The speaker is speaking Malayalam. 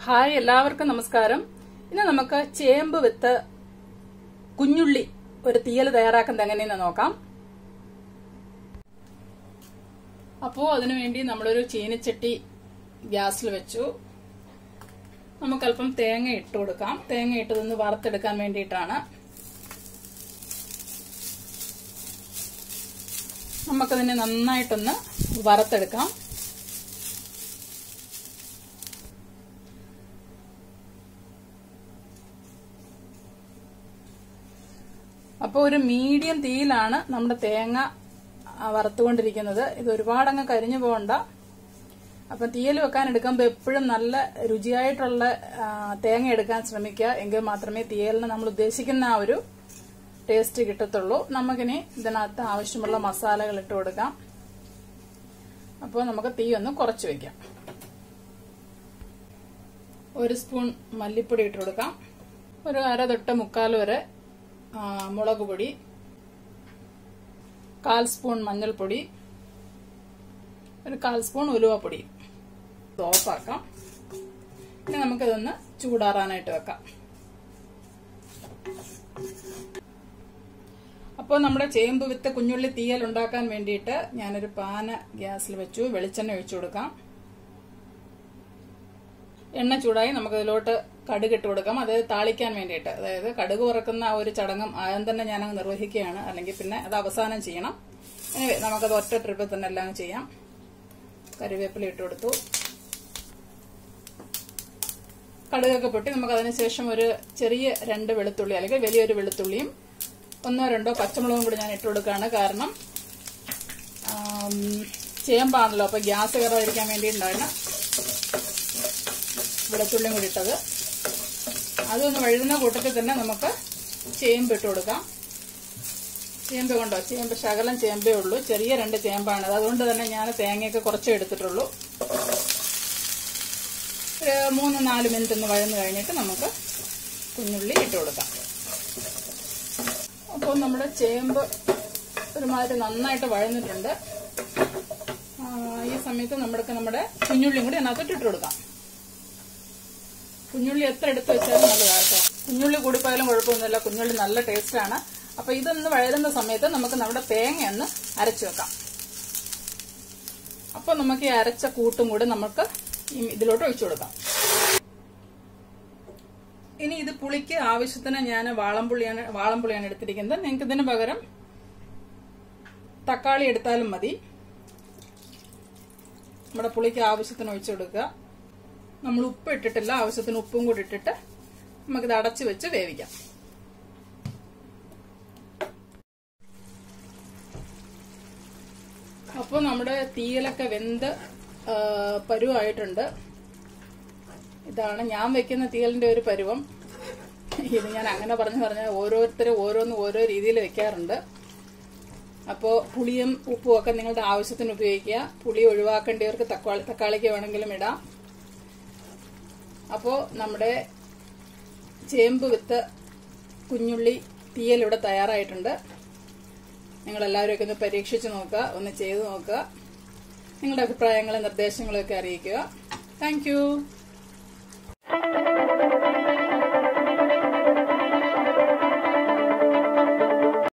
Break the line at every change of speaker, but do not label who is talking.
ഹായ് എല്ലാവർക്കും നമസ്കാരം ഇന്ന് നമുക്ക് ചേമ്പ് വിത്ത് കുഞ്ഞുള്ളി ഒരു തീയൽ തയ്യാറാക്കുന്നത് എങ്ങനെയെന്ന് നോക്കാം അപ്പോൾ അതിനുവേണ്ടി നമ്മളൊരു ചീനിച്ചട്ടി ഗ്യാസിൽ വെച്ചു നമുക്കല്പം തേങ്ങ ഇട്ട് കൊടുക്കാം തേങ്ങ ഇട്ടതൊന്ന് വറുത്തെടുക്കാൻ വേണ്ടിയിട്ടാണ് നമുക്കതിനെ നന്നായിട്ടൊന്ന് വറുത്തെടുക്കാം അപ്പോൾ ഒരു മീഡിയം തീയിലാണ് നമ്മുടെ തേങ്ങ ആ, വറുത്തുകൊണ്ടിരിക്കുന്നത് ഇത് ഒരുപാടങ്ങ് കരിഞ്ഞു പോകണ്ട അപ്പം തീയൽ വെക്കാൻ എടുക്കുമ്പോൾ എപ്പോഴും നല്ല രുചിയായിട്ടുള്ള ആ, തേങ്ങ എടുക്കാൻ ശ്രമിക്കുക എങ്കിൽ മാത്രമേ തീയലിന് നമ്മൾ ഉദ്ദേശിക്കുന്ന ആ ഒരു ടേസ്റ്റ് കിട്ടത്തുള്ളൂ നമുക്കിനി ഇതിനകത്ത് ആവശ്യമുള്ള മസാലകൾ ഇട്ട് കൊടുക്കാം അപ്പോൾ നമുക്ക് തീ ഒന്ന് കുറച്ച് വെക്കാം ഒരു സ്പൂൺ മല്ലിപ്പൊടി ഇട്ട് കൊടുക്കാം ഒരു അര തൊട്ട് മുക്കാൽ വരെ ആ, മുളക് പൊടി കാൽ സ്പൂൺ മഞ്ഞൾപ്പൊടി ഒരു കാൽ സ്പൂൺ ഉലുവപ്പൊടി ഇത് ഓഫാക്കാം ഇനി നമുക്കിതൊന്ന് ചൂടാറാനായിട്ട് വെക്കാം അപ്പോൾ നമ്മുടെ ചേമ്പ് വിത്ത് കുഞ്ഞുള്ളി തീയൽ ഉണ്ടാക്കാൻ വേണ്ടിയിട്ട് ഞാനൊരു പാന ഗ്യാസിൽ വെച്ചു വെളിച്ചെണ്ണ ഒഴിച്ചു കൊടുക്കാം എണ്ണ ചൂടായി നമുക്ക് ഇതിലോട്ട് കടുക് ഇട്ട് കൊടുക്കാം അത് താളിക്കാൻ വേണ്ടിയിട്ട് അതായത് കടുക് വറക്കുന്ന ആ ഒരു ചടങ്ങും ആദ്യം തന്നെ ഞാനങ്ങ് നിർവഹിക്കുകയാണ് അല്ലെങ്കിൽ പിന്നെ അത് അവസാനം ചെയ്യണം എനിവേ നമുക്കത് ഒറ്റ ട്രിപ്പിൽ തന്നെ എല്ലാം ചെയ്യാം കറിവേപ്പില ഇട്ട് കൊടുത്തു കടുകൊക്കെ പൊട്ടി നമുക്ക് അതിന് ശേഷം ഒരു ചെറിയ രണ്ട് വെളുത്തുള്ളി അല്ലെങ്കിൽ വലിയൊരു വെളുത്തുള്ളിയും ഒന്നോ രണ്ടോ പച്ചമുളകും കൂടി ഞാൻ ഇട്ട് കൊടുക്കുകയാണ് കാരണം ആം, ചേമ്പാണല്ലോ അപ്പൊ ഗ്യാസ് കയറാതിരിക്കാൻ വേണ്ടിയിട്ടുണ്ടായിരുന്നു വെളുത്തുള്ളിയും കൂടി ഇട്ടത് അതൊന്ന് വഴുതുന്ന കൂട്ടത്തിൽ തന്നെ നമുക്ക് ചേമ്പ് ഇട്ട് കൊടുക്കാം ചേമ്പ് കൊണ്ടോ ചേമ്പ് ശകലം ചേമ്പേ ഉള്ളൂ ചെറിയ രണ്ട് ചേമ്പാണ് അതുകൊണ്ട് തന്നെ ഞാൻ തേങ്ങയൊക്കെ കുറച്ചേ എടുത്തിട്ടുള്ളൂ ഒരു മൂന്ന് നാല് മിനിറ്റ് ഒന്ന് വഴന്ന് കഴിഞ്ഞിട്ട് നമുക്ക് കുഞ്ഞുള്ളി ഇട്ട് കൊടുക്കാം അപ്പോൾ നമ്മുടെ ചേമ്പ് ഒരുമാതിരി നന്നായിട്ട് വഴന്നിട്ടുണ്ട് ആ, ഈ സമയത്ത് നമ്മൾക്ക് നമ്മുടെ കുഞ്ഞുള്ളിയും കൂടി അതിനകത്തോട്ട് ഇട്ട് കൊടുക്കാം കുഞ്ഞുള്ളി എത്ര എടുത്ത് വെച്ചാലും നല്ലതാണ് കേട്ടോ കുഞ്ഞുള്ളി കൂടിപ്പോയാലും കുഴപ്പമൊന്നുമില്ല കുഞ്ഞുള്ളി നല്ല ടേസ്റ്റാണ് അപ്പൊ ഇതൊന്ന് വഴരുന്ന സമയത്ത് നമുക്ക് നമ്മുടെ തേങ്ങ ഒന്ന് അരച്ചു വെക്കാം അപ്പൊ നമുക്ക് ഈ അരച്ച കൂട്ടും കൂടി നമുക്ക് ഈ ഇതിലോട്ട് ഒഴിച്ചു കൊടുക്കാം ഇനി ഇത് പുളിക്ക് ആവശ്യത്തിന് ഞാൻ വാളംപുളിയാണ് വാളംപുളിയാണ് എടുത്തിരിക്കുന്നത് നിങ്ങൾക്ക് ഇതിന് പകരം തക്കാളി എടുത്താലും മതി നമ്മുടെ പുളിക്ക് ആവശ്യത്തിന് ഒഴിച്ചു കൊടുക്കുക നമ്മൾ ഉപ്പ് ഇട്ടിട്ടില്ല ആവശ്യത്തിന് ഉപ്പും കൂടി ഇട്ടിട്ട് നമുക്കിത് അടച്ചു വെച്ച് വേവിക്കാം അപ്പോൾ നമ്മുടെ തീയലൊക്കെ വെന്ത് ആ, പരുവായിട്ടുണ്ട് ഇതാണ് ഞാൻ വെക്കുന്ന തീയലിന്റെ ഒരു പരുവം ഇത് ഞാൻ അങ്ങനെ പറഞ്ഞു പറഞ്ഞ ഓരോരുത്തരും ഓരോന്ന് ഓരോ രീതിയിൽ വെക്കാറുണ്ട് അപ്പോൾ പുളിയും ഉപ്പും ഒക്കെ നിങ്ങളുടെ ആവശ്യത്തിന് ഉപയോഗിക്കുക പുളി ഒഴിവാക്കേണ്ടവർക്ക് തക്കാളി തക്കാളിക്ക് വേണമെങ്കിലും ഇടാം അപ്പോൾ നമ്മുടെ ചേമ്പ് വിത്ത് കുഞ്ഞുള്ളി തീയൽ ഇവിടെ തയ്യാറായിട്ടുണ്ട് നിങ്ങൾ എല്ലാവരും ഒക്കെ ഒന്ന് പരീക്ഷിച്ച് നോക്കുക ഒന്ന് ചെയ്തു നോക്കുക നിങ്ങളുടെ അഭിപ്രായങ്ങളും നിർദ്ദേശങ്ങളും ഒക്കെ അറിയിക്കുക താങ്ക്